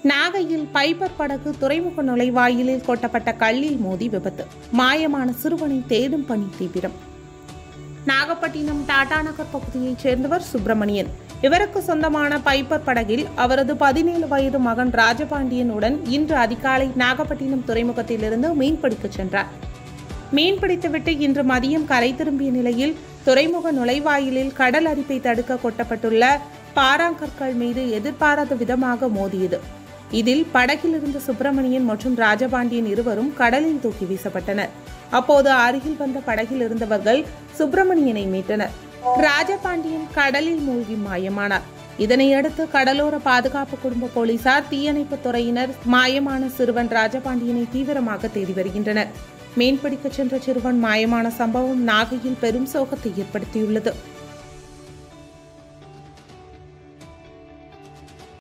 நாகையில் பைபர் படகு துறைமுக நுழைவாயிலில் கொட்டப்பட்ட கல்லில் மோதி விபத்து மாயமான சிறுவனை தேடும் பணி தீவிரம் நாகப்பட்டினம் டாடா நகர் பகுதியைச் சேர்ந்தவர் சுப்பிரமணியன் இவருக்கு சொந்தமான பைப்பர் படகில் அவரது பதினேழு வயது மகன் ராஜபாண்டியனுடன் இன்று அதிகாலை நாகப்பட்டினம் துறைமுகத்திலிருந்து மீன்பிடிக்கச் சென்றார் மீன்பிடித்துவிட்டு இன்று மதியம் கரை திரும்பிய நிலையில் துறைமுக நுழைவாயிலில் கடல் அரிப்பை தடுக்க கொட்டப்பட்டுள்ள பாறாங்கற்கள் மீது எதிர்பாராத விதமாக மோதியது இதில் படகில் இருந்த சுப்பிரமணியன் மற்றும் ராஜபாண்டியன் இருவரும் கடலில் தூக்கி வீசப்பட்டனர் அப்போது அருகில் வந்த படகில் இருந்தவர்கள் சுப்பிரமணியனை மீட்டனர் ராஜபாண்டியன் கடலில் மூழ்கி மாயமானார் இதனையடுத்து கடலோர பாதுகாப்பு குடும்ப போலீசார் தீயணைப்புத் துறையினர் மாயமான சிறுவன் ராஜபாண்டியனை தீவிரமாக தேடி வருகின்றனர் மீன்பிடிக்கச் சென்ற சிறுவன் மாயமான சம்பவம் நாகையில் பெரும் சோகத்தை ஏற்படுத்தியுள்ளது